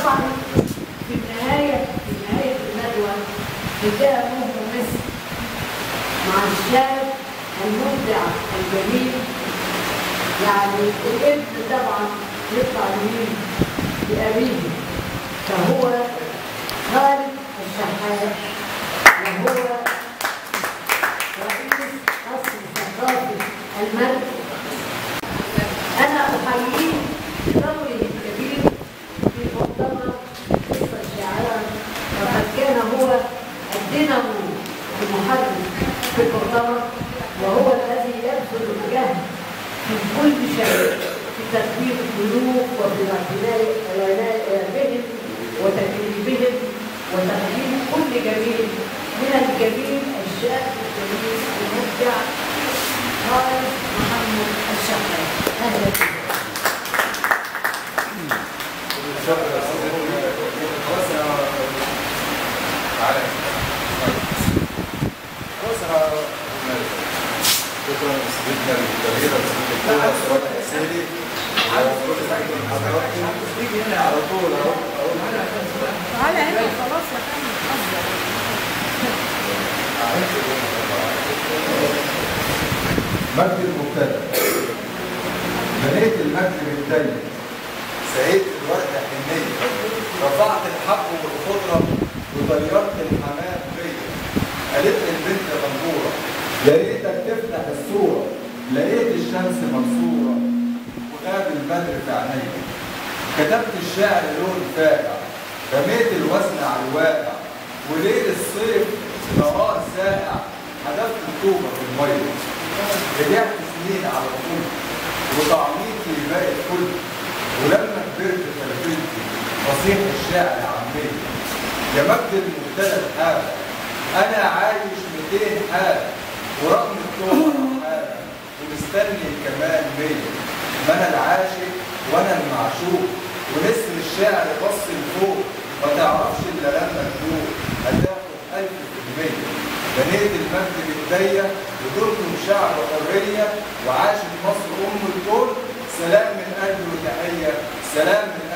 طبعا في النهايه في نهايه الندوه انتهى مهر مصر مع الشاب المبدع الجميل يعني الابن طبعا يطلع لمين؟ لأبيه فهو خالد الشحات وهو رئيس قصر ثقافي المرء أنا أحييه بدوره الكبير في مؤتمر قصة الشاعرة وقد كان هو الدينامو المحرك في المؤتمر وهو الذي يبذل الجهد في كل شيء في تدبير الضيوف وفي العناية بهم وتكريمهم وتقديم كل جميل من الجميل الشاب الجميل المبدع خالد محمد الشحات اهلا بك شكرا سيدنا الكبيرة الدكتورة سراج الحسيني على كل حاجة من حضراتكم على طول اهو تعالى هنا خلاص يا فندم مجد المبتدأ بنيت المجد بالدين سعيت الورد حنية رفعت الحق والخضرة وطيرت الحمام بيا قالت لي البنت غنبورة يا ريتك تفتح الصورة لقيت الشمس منصورة وغاب البدر في عينيا كتبت الشعر لون فاقع رميت الوزن على الواقع وليل الصيف نهار ساقع حدفت الطوبة في المية رجعت سنين على طول وطعميتي باقي الكل ولما كبرت فلفلت فصيح الشعر عمي يا مجد المبتدى الحال انا عايش 200 حال ورغم الطول حال ومستني كمان 100 ما انا العاشق وانا المعشوق ونسر الشعر بص لفوق ما تعرفش الا لما تدوق هتاخد ألف في المية بنيت المجد بايديا ودرتم شعب حرية وعاشت مصر أم الكل سلام من قلبي وتحية سلام من